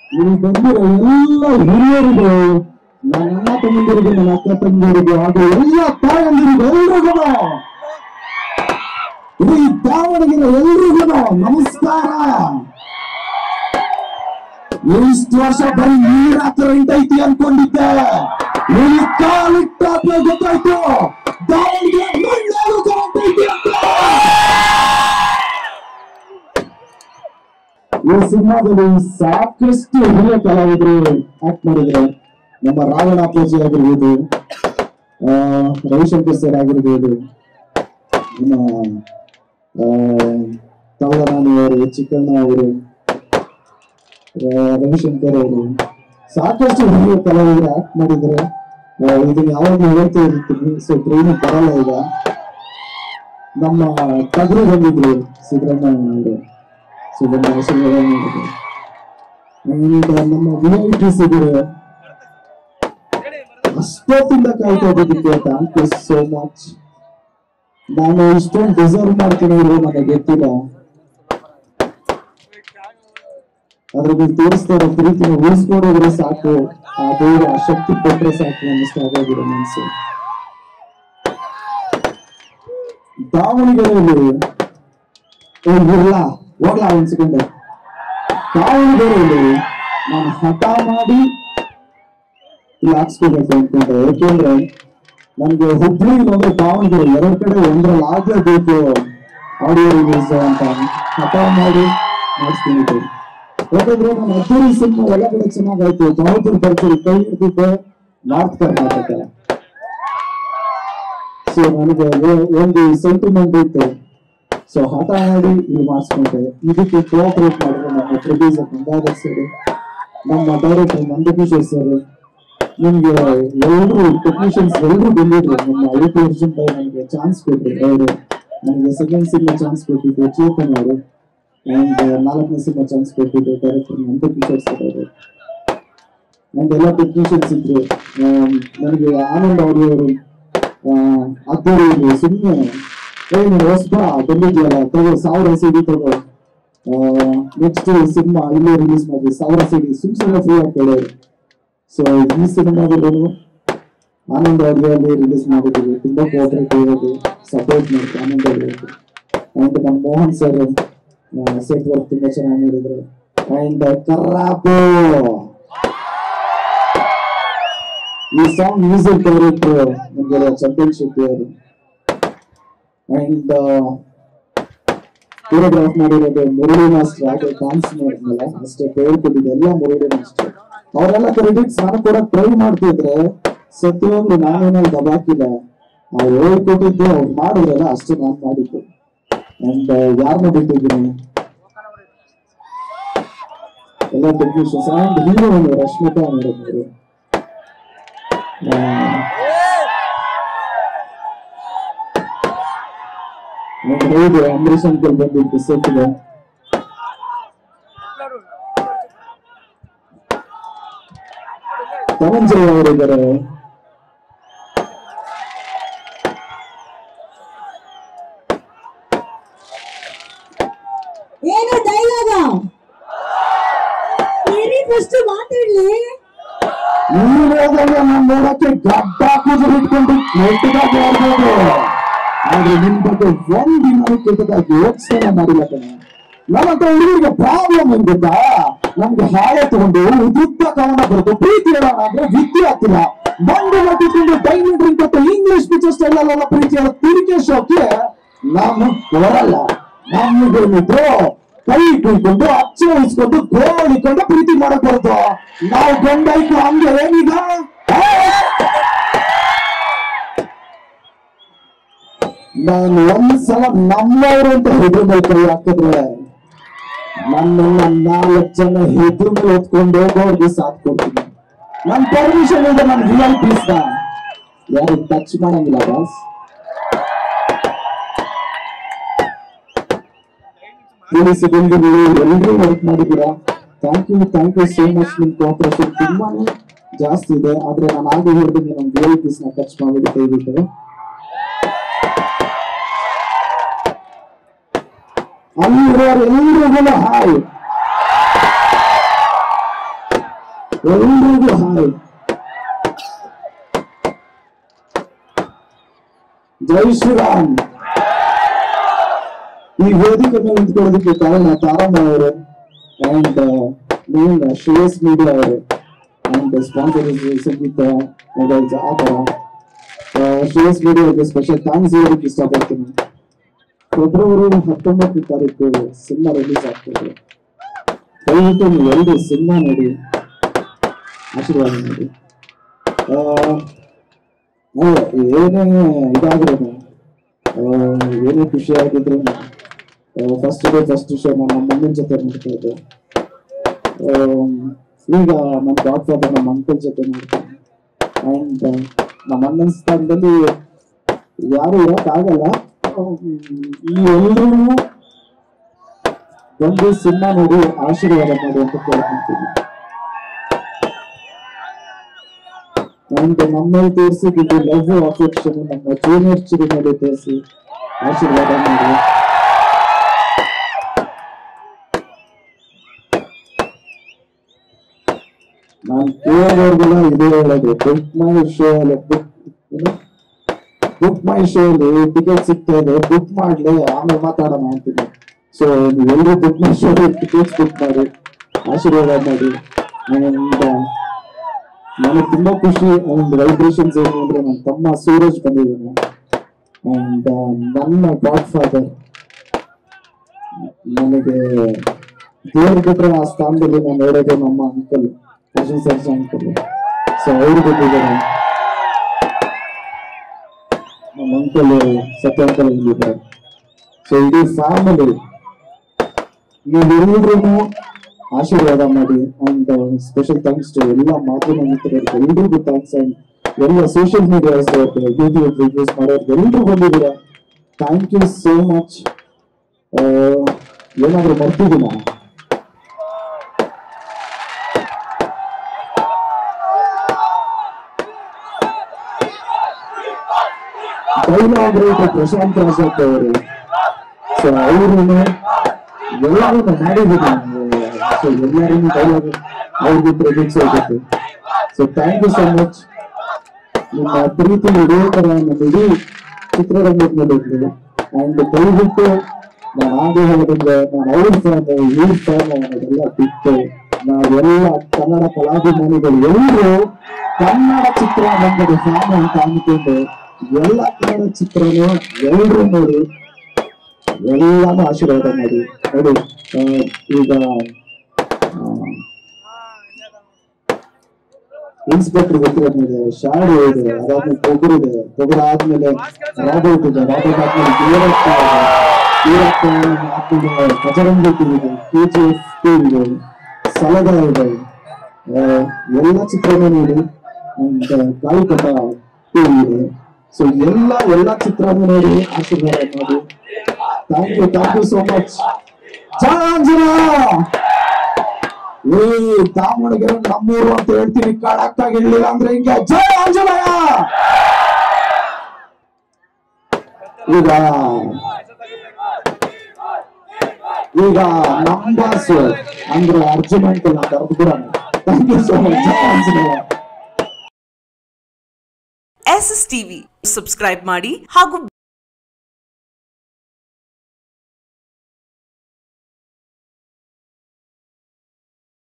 ಇಲ್ಲಿ ಬಂದಿರೋ ಎಲ್ಲ ಹಿರಿಯರಿಗೂ ನನ್ನ ಅಣ್ಣ ತಮ್ಮಂದಿರಿಗೂ ನನ್ನ ಅಕ್ಕ ತಂಗಿಯರಿಗೂ ಹಾಗೂ ಎಲ್ಲ ತಾಯಂದಿರಿಗೂ ಎಲ್ರಿಗೂ ಇಡೀ ದಾವಣಗೆರೆ ಎಲ್ರಿಗೂ ನಮಸ್ಕಾರ ಇಷ್ಟು ವರ್ಷ ಬರೀ ನೀರ್ ಹತ್ರ ಇಂಟೈತಿ ಅನ್ಕೊಂಡಿದ್ದೆ ಇಲ್ಲಿ ಕಾಲಿಟ್ಟಾದ್ಮೇಲೆ ಗೊತ್ತಾಯ್ತು ದಾವಣಗೆರೆ ಮಣ್ಣಾರು ಹೊಂಟೈತಿ ಅಂತ ಈ ಸಿನಿಮಾದಲ್ಲಿ ಸಾಕಷ್ಟು ಹಿರಿಯ ಕಲಾವಿದರು ಆಕ್ಟ್ ಮಾಡಿದ್ದಾರೆ ನಮ್ಮ ರಾವಣ ಅಪ್ಪಾಜಿ ಆಗಿರ್ಬೋದು ಆ, ರವಿಶಂಕರ್ ಸರ್ ಆಗಿರ್ಬೋದು ನಮ್ಮ ಆ, ತವಲರಾಣಿ ಅವರು ಚಿಕ್ಕಣ್ಣ ಅವರು ಆ, ರವಿಶಂಕರ್ ಅವರು ಸಾಕಷ್ಟು ಹಿರಿಯ ಕಲಾವಿದರು ಆಕ್ಟ್ ಮಾಡಿದ್ದಾರೆ ಆ, ಇದನ್ನ ಯಾವಾಗಲೂ ಹೇಳ್ತಾ ಇರ್ತೀನಿ ಸೊ ಟ್ರೈನಿಂಗ್ ಬರಲ್ಲ ಈಗ ನಮ್ಮ ತಗರು ಬಂದಿದ್ರು ಸಿದ್ದರಾಮಯ್ಯ ಅವರು ಸೊ ನಮ್ಮ ಆಶೀರ್ವಾದ ಮಾಡಿದ್ರು And ನಮ್ಮ ವಿಐಪಿಸ್ ಇದ್ದಾರೆ ಅಷ್ಟೊತ್ತಿಂದ ಕಾಯ್ತಾ ಇದ್ದದಕ್ಕೆ ಥ್ಯಾಂಕ್ ಯು ಸೋ ಮಚ್ ನಾನು ಇಷ್ಟೊಂದು ಡಿಸರ್ವ್ ಮಾಡ್ತೀನಿ ಇರೋ ನನಗೆ ಗೊತ್ತಿಲ್ಲ ಅದ್ರ ನೀವು ತೋರಿಸ್ತಾ ಇರೋ ಪ್ರೀತಿನ ಉಳಿಸ್ಕೊಂಡೋದ್ರೆ ಸಾಕು ಆ ದೇವರು ಆ ಶಕ್ತಿ ಕೊಟ್ರೆ ಸಾಕು ಅನ್ನಿಸ್ತಾ ಆಗೋದಿಲ್ಲ ಮನಸ್ಸು ದಾವಣಗೆರೆಯಲ್ಲಿ ಇಲ್ಲ ಹೋಗ್ಲಾ ಒಂದ್ ಸೆಕೆಂಡ್ ದಾವಣಗೆರೆಯಲ್ಲಿ ನಾನು ಹಠ ಮಾಡಿ ಇಲ್ಲಿ ಹಾಕ್ಸ್ಕೋಬೇಕು ಅನ್ಕೊಂಡೆ ಯಾಕೆಂದ್ರೆ ನನ್ಗೆ ಹುಬ್ಳಿ ಅಂದ್ರೆ ದಾವಣಗೆರೆ ಎರಡ್ ಕಡೆ ಒಂದ್ರಲ್ಲಿ ಆಗ್ಲೇಬೇಕು ಆಡಿಯೋ ರಿಲೀಸ್ ಅಂತ ಹಠ ಮಾಡಿ ಮಾಡಿಸ್ಕೊಂಡಿದ್ದೆ ಯಾಕಂದ್ರೆ ನಾನು ಅದ್ದೂರಿ ಸಿನಿಮಾ ಎಲ್ಲ ಕಡೆ ಚೆನ್ನಾಗಾಯ್ತು ದಾವಣಗೆರೆ ಬರ್ತೀರಿ ಕೈ ಹಿಡಿದಿದ್ದೆ ನಾರ್ತ್ ಕರ್ನಾಟಕ ಸೊ ನನಗೆ ಒ- ಒಂದು ಸೆಂಟಿಮೆಂಟ್ ಇತ್ತು ಸೊ ಹಠ ಮಾಡಿ ಇಲ್ಲಿ ಮಾಡಿಸ್ಕೊಂಡೆ ಇದಕ್ಕೆ ಕೋಆಪರೇಟ್ ಮಾಡಿದ್ರು ನಮ್ಮ ಪ್ರೊಡ್ಯೂಸರ್ ಗಂಗಾಧರ್ ಸರ್ ನಮ್ಮ ಡೈರೆಕ್ಟರ್ ನಂದಕಿಶೋರ್ ಸರ್ ನಿಮ್ಗೆ ಎಲ್ಲರೂ ಟೆಕ್ನಿಷಿಯನ್ಸ್ ಎಲ್ಲರೂ ಬಂದಿದ್ರು ನಮ್ಮ ಐಟಿ ಅರ್ಜುನ್ ಬೈ ನನಗೆ ಚಾನ್ಸ್ ಕೊಟ್ರು ಅವರು ನನಗೆ ಸೆಕೆಂಡ್ ಸಿನಿಮಾ ಚಾನ್ಸ್ ಕೊಟ್ಟಿದ್ದು ಚೇತನ್ ಅವರು ಅಂಡ್ ನಾಲ್ಕನೇ ಸಿನಿಮಾ ಚಾನ್ಸ್ ಕೊಟ್ಟಿದ್ದು ಡೈರೆಕ್ಟರ್ ನಂದಕಿಶೋರ್ ಸರ್ ಅವರು ಅಂಡ್ ಎಲ್ಲ ಟೆಕ್ನಿಷಿಯನ್ಸ್ ಇದ್ರು ಆಮ್, ನನಗೆ ಆನಂದ್ ಅವರು ಅದ್ದೂರಿ ಸುಮ್ಮನೆ ಏ ನೀನು ಹೊಸಬ ಬಂದಿದ್ಯಲ್ಲ ತಗೋ ಸಾವಿರ ಸಿಡಿ ತಗೋ ನೆಕ್ಸ್ಟ್ ಸಿನಿಮಾ ಇಲ್ಲೇ ರಿಲೀಸ್ ಮಾಡಿ ಸಾವಿರ ಸಿಡಿ ಸುಮ್ ಸುಮ್ಮನೆ ಫ್ರೀ ಆಗಿ ಕೊಡೋರು ಸೊ ಈ ಸಿನಿಮಾದಲ್ಲೂ ಆನಂದ್ ಆಡಿಯೋಲ್ಲಿ ರಿಲೀಸ್ ಮಾಡಿದ್ದೀವಿ ತುಂಬಾ ಕೋಆಪರೇಟಿವ್ ಆಗಿ ಸಪೋರ್ಟ್ ಮಾಡ್ತೀವಿ ಆನಂದ್ ಆಡಿಯೋಗೆ ಅಂಡ್ ನಮ್ಮ ಮೋಹನ್ ಸರ್ ಸೆಟ್ ವರ್ಕ್ ತುಂಬಾ ಚೆನ್ನಾಗಿ ಮಾಡಿದ್ರು ಅಂಡ್ ಕರ್ರಾಪು ಈ ಸಾಂಗ್ ಮ್ಯೂಸಿಕ್ ಡೈರೆಕ್ಟರ್ ನಮ್ಗೆ ಚಂದನ್ ಶೆಟ್ಟಿ ಅವರು ಅಂಡ್ ಕೋರಿಯೋಗ್ರಾಫ್ ಮಾಡಿರೋದು ಮುರಳಿ ಮಾಸ್ಟರ್ ಹಾಗೆ ಡಾನ್ಸ್ ಮಾಡಿದ್ನಲ್ಲ ಅಷ್ಟೇ ಹೇಳ್ಕೊಟ್ಟಿದ್ದೆ ಎಲ್ಲ ಮುರಳಿ ಮಾಸ್ಟರ್ ಅವರೆಲ್ಲ ಕ್ರೆಡಿಟ್ಸ್ ನಾನು ಕೂಡ ಟ್ರೈ ಮಾಡ್ತಿದ್ರೆ ಸತ್ಯವಾಗ್ಲು ನಾನೇನಲ್ಲಿ ದಬಾಕಿಲ್ಲ ಅವ್ರು ಹೇಳ್ಕೊಟ್ಟಿದ್ದು ಅವ್ರು ಮಾಡಿದ್ರಲ್ಲ ಅಷ್ಟೇ ನಾನು ಮಾಡಿದ್ದು ಅಂಡ್ ಯಾರನ್ನ ಬಿಟ್ಟಿದ್ದೀನಿ ಎಲ್ಲ technicians and hero Rashmika madam ಅವರು ಹೌದು ಅಂಬರೀಶ್ ಅಂಕಲ್ ಬಂದಿದ್ದು ಸೆಟ್ಗೆ ಧನಂಜಯ ಅವರಿದ್ದಾರೆ ಏನು ಡೈಲಾಗ ಏನೇ ಫಸ್ಟ್ ಮಾತಾಡ್ಲಿ ನೀವು ಹೋದಾಗ ನಾನು ನೋಡಕ್ಕೆ ಗಡ್ಡ ಕೂದಲು ಇಟ್ಕೊಂಡು ಕೆಟ್ಟದಾಗಿ ಆಡ್ಬೋದು ಆದ್ರೆ ನಿಮ್ ಬಗ್ಗೆ ಒಂದ್ ದಿನ ಕೆಟ್ಟದಾಗಿ ಯೋಚನೆ ಮಾಡಿಲ್ಲ ಕಣ ನಮ್ಮಂತ ಹುಡುಗರಿಗೆ ಪ್ರಾಬ್ಲಮ್ ಏನ್ ಗೊತ್ತಾ ನಮ್ಗೆ ಹಾಳೆ ತಗೊಂಡು ಉದ್ದ ಕವನ ಬರೆದು ಪ್ರೀತಿ ಹೇಳೋಣ ಅಂದ್ರೆ ವಿದ್ಯೆ ಆಗ್ತಿಲ್ಲ ಬಂದು ಮಟ್ಟಿಕೊಂಡು ಡೈನಿಂಗ್ ಡ್ರಿಂಕ್ ಮತ್ತು ಇಂಗ್ಲಿಷ್ ಪಿಕ್ಚರ್ ಸ್ಟೈಲ್ ಅಲ್ಲೆಲ್ಲ ಪ್ರೀತಿ ಹೇಳೋ ತಿರುಗಿ ಶೋಕ್ಕೆ ನಮಗ್ ಬರಲ್ಲ ನಮಗೇನಿದ್ರು ಕೈ ಕುಯ್ಕೊಂಡು ಅಚ್ಚೆ ಉಳಿಸ್ಕೊಂಡು ಗೋಳಿಕೊಂಡು ಪ್ರೀತಿ ಮಾಡಕ್ ಬರುತ್ತೋ ನಾವು ಗಂಡಾಯ್ತು ಹಂಗೆ ಏನೀಗ ಆ? ನಾನು ಒಂದ್ಸಲ ನಮ್ಮವರು ಅಂತ ಹೆದ್ರು ಮೇಲೆ ಕೈ ಹಾಕಿದ್ರೆ ನನ್ನನ್ನ ನಾಲ್ಕು ಜನ ಹೆದ್ರು ಮೇಲೆ ಹೊತ್ಕೊಂಡು ಹೋಗೋರ್ಗೆ ಸಾಥ್ ಕೊಡ್ತೀನಿ ನನ್ ಪರ್ಮಿಷನ್ ಇದೆ ನನ್ ವಿ ಐ ಪೀಸ್ ಯಾರು ಟಚ್ ಮಾಡಂಗಿಲ್ಲ ಬಾಸ್ ಪೊಲೀಸ್ ಸಿಬ್ಬಂದಿಗಳು ಎಲ್ಲರೂ ವರ್ಕ್ ಮಾಡಿದ್ದೀರಾ thank you thank you so much ನಿಮ್ ಕೋಆಪರೇಷನ್ ತುಂಬಾನೇ ಜಾಸ್ತಿ ಇದೆ ಆದ್ರೆ ನಾನು ಆಗ ಹೇಳಿದಂಗೆ ನಮ್ ವಿ ಐ ಪೀಸ್ ನ ಟಚ್ ಮಾಡಿ ಕೈ ಬಿಟ್ಟರೆ ಅಲ್ಲಿರೋರು ಎಲ್ರಿಗೂ ಹಾಯ್ ಎಲ್ರಿಗೂ ಹಾಯ್ ಜೈ ಶ್ರೀರಾಮ್ ಈ ವೇದಿಕೆ ಮೇಲೆ ನಿಂತ್ಕೊಳ್ಳೋದಕ್ಕೆ ಕಾರಣ ತಾರಮ್ಮ ಅವರು ಅಂಡ್ ಮೇನ್ ಶ್ರೇಯಸ್ ಮೀಡಿಯಾ ಅವರು ಅಂಡ್ ಸ್ಪಾನ್ಸರ್ ಸಂಗೀತ ಮೊಬೈಲ್ಸ್ ಆ ತರ ಆ, ಶ್ರೇಯಸ್ ಮೀಡಿಯಾಗೆ ಸ್ಪೆಷಲ್ ಥ್ಯಾಂಕ್ಸ್ ಹೇಳೋದಕ್ಕೆ ಇಷ್ಟಪಡ್ತೀನಿ ಫೆಬ್ರವರಿ ಹತ್ತೊಂಬತ್ತನೇ ತಾರೀಕು ಸಿನಿಮಾ ರಿಲೀಸ್ ಆಗ್ತದೆ ದಯವಿಟ್ಟು ನೀವು ಎಲ್ಲರೂ ಸಿನಿಮಾ ನೋಡಿ ಆಶೀರ್ವಾದ ಮಾಡಿ ಆ, ಅದೇ, ಏನೇ ಇದಾದ್ರೂ ಏನೇ ಖುಷಿ ಆಗಿದ್ರು ಫಸ್ಟ್ ಡೇ ಫಸ್ಟ್ ಶೋ ನಾನು ನಮ್ಮ ಅಮ್ಮನ ಜೊತೆ ನೋಡ್ತಾ ಇದ್ದೆ ಆಮ್, ಈಗ ನನ್ನ ಗಾಡ್ ಫಾದರ್ ನಮ್ಮ ಅಂಕಲ್ ಜೊತೆ ನೋಡ್ತೀನಿ ಅಂಡ್ ನಮ್ಮ ಅಣ್ಣನ ಸ್ಥಾನದಲ್ಲಿ ಯಾರು ಇರಕ್ಕಾಗಲ್ಲ ನೀವೆಲ್ಲರೂ ಒಂದು ಸಿನಿಮಾ ನೋಡಿ ಆಶೀರ್ವಾದ ಮಾಡಿ ಅಂತ ಕೇಳ್ಕೊಂತೀನಿ ಅಂಡ್ ನಮ್ಮಲ್ಲಿ ತೋರಿಸಿದ್ದು ಲವ್ ಅಫೆಕ್ಷನ್ ನಮ್ಮ ಜೂನಿಯರ್ ಚಿರಿ ಮೇಲೆ ತೋರಿಸಿ ಆಶೀರ್ವಾದ ಮಾಡಿ ನಾನು ಕೇಳೋರ್ಗೆಲ್ಲ ಇದೇ ಹೇಳೋದು ಬುಕ್ ಮೈ ಶೋ ಅಲ್ಲ ಬುಕ್ ಬುಕ್ ಮೈ ಶೋ ಅಲ್ಲಿ ಟಿಕೆಟ್ ಸಿಗ್ತಾ ಇದೆ ಬುಕ್ ಮಾಡ್ಲಿ ಆಮೇಲೆ ಮಾತಾಡೋಣ ಅಂತೀನಿ ಸೊ ನೀವೆಲ್ಲರೂ book my show tickets book ಮಾಡಿ ಆಶೀರ್ವಾದ ಮಾಡಿ And, ಆ, ನನಗೆ ತುಂಬಾ ಖುಷಿ ಒಂದು ವೈಬ್ರೇಷನ್ಸ್ ಏನು ಅಂದ್ರೆ ನನ್ನ ತಮ್ಮ ಸೂರಜ್ ಬಂದಿದ್ದಾನೆ ಅಂಡ್ ನನ್ನ ಗಾಡ್ ಫಾದರ್ ನನಗೆ ದೇವ್ರ ಬಿಟ್ರೆ ಆ ಸ್ಥಾನದಲ್ಲಿ ನಾನು ನೋಡೋದು ನಮ್ಮ uncle Arjun Sarja uncle so ಅವ್ರು ಬಂದಿದ್ದಾರೆ ನಮ್ಮ ಅಂಕಲ್ ಸತ್ಯ ಅಂಕಲ್ ಬಂದಿದ್ದಾರೆ ಸೊ ಇಡೀ ಫ್ಯಾಮಿಲಿ ನೀವೆಲ್ಲರೂ ಆಶೀರ್ವಾದ ಮಾಡಿ ಅಂಡ್ ಸ್ಪೆಷಲ್ ಥ್ಯಾಂಕ್ಸ್ ಟು ಎಲ್ಲ ಮಾಧ್ಯಮ ಮಿತ್ರರಿಗೆ ಎಲ್ರಿಗೂ ಥ್ಯಾಂಕ್ಸ್ ಅಂಡ್ ಎಲ್ಲ ಸೋಷಿಯಲ್ ಮೀಡಿಯಾಸ್ ಯೂಟ್ಯೂಬ್ ರಿವ್ಯೂಸ್ ಮಾಡೋರ್ಗೆ ಎಲ್ರು ಬಂದಿದ್ದೀರಾ ಥ್ಯಾಂಕ್ ಯು ಸೋ ಮಚ್ ಏನಾದ್ರು ಮರ್ತಿದ್ದೀನ ಡೈಲಾಗ್ ರೈಟರ್ ಪ್ರಶಾಂತ್ ರಾಜಪ್ಪ ಅವರು ಸೊ ಅವರು ಎಲ್ಲರೂ ಮಾಡಿದ್ದೀನಿ ಸೊ ಎಲ್ಲರೂ ಡೈಲಾಗ್ ಅವ್ರಿಗೆ ಕ್ರೆಡಿಟ್ಸ್ ಹೋಗುತ್ತೆ so thank you so much ನಿಮ್ಮ ಪ್ರೀತಿ ಇದೇ ತರ ನಮ್ಮ ಇಡೀ ಚಿತ್ರರಂಗದ ಮೇಲೆ ಇರ್ತದೆ ಅಂಡ್ ದಯವಿಟ್ಟು ನಾನು ಹಾಗೆ ಹೇಳಿದ್ರೆ ನಾನು ಅವ್ರ ಫ್ಯಾನ್ ಇವ್ರ ಫ್ಯಾನ್ ಅನ್ನೋದೆಲ್ಲ ಬಿಟ್ಟು ನಾವೆಲ್ಲ ಕನ್ನಡ ಕಲಾಭಿಮಾನಿಗಳು ಎಲ್ಲರೂ ಕನ್ನಡ ಚಿತ್ರರಂಗದ ಫ್ಯಾನ್ ಅಂತ ಅನ್ಕೊಂಡು ಎಲ್ಲ ಕನ್ನಡ ಚಿತ್ರನು ಎಲ್ಲರೂ ನೋಡಿ ಎಲ್ಲಾನು ಆಶೀರ್ವಾದ ಮಾಡಿ ನೋಡಿ ಆ, ಈಗ ಇನ್ಸ್ಪೆಕ್ಟರ್ ಗೊತ್ತಿರೋದ್ಮೇಲೆ ಶಾಡು ಇದೆ ಅದಾದ್ಮೇಲೆ ತೊಗರು ಇದೆ ತೊಗರು ಆದ್ಮೇಲೆ ರಾಬರ್ಟ್ ಇದೆ ರಾಬರ್ಟ್ ಆದ್ಮೇಲೆ ವೀರಪ್ಪ ಇದೆ ವೀರಪ್ಪ ಆದ್ಮೇಲೆ ಕಜರಂಗಿ ಟು ಇದೆ ಕೆ ಜಿ ಎಫ್ ಟು ಇದೆ ಸಲಗ ಇದೆ ಆ, ಎಲ್ಲ ಚಿತ್ರನೂ ನೋಡಿ ಅಂಡ್ ಗಾಳಿಪಟ ಟು ಇದೆ ಸೊ ಎಲ್ಲ ಎಲ್ಲ ಚಿತ್ರನೂ ನೋಡಿ ಆಶೀರ್ವಾದ ಮಾಡಿ thank you thank you so much ಜಯಾಂಜನ ಏ ದಾವಣಗೆರೆ ನಮ್ಮೂರು ಅಂತ ಹೇಳ್ತೀನಿ ಖಡಕ್ ಆಗಿ ಹೇಳಿಲ್ಲ ಅಂದ್ರೆ ಹಿಂಗೆ ಜಯ ಆಂಜನೇಯ ಈಗ ಈಗ ನಮ್ಮ ಬಾಸ್ ಅಂದ್ರೆ ಅರ್ಜುನ್ ಅಂಕಲ್ ಅಂತ ಕರೆದು ಕೂಡ thank you so much Jaya Anjaneya S S TV subscribe ಮಾಡಿ ಹಾಗೂ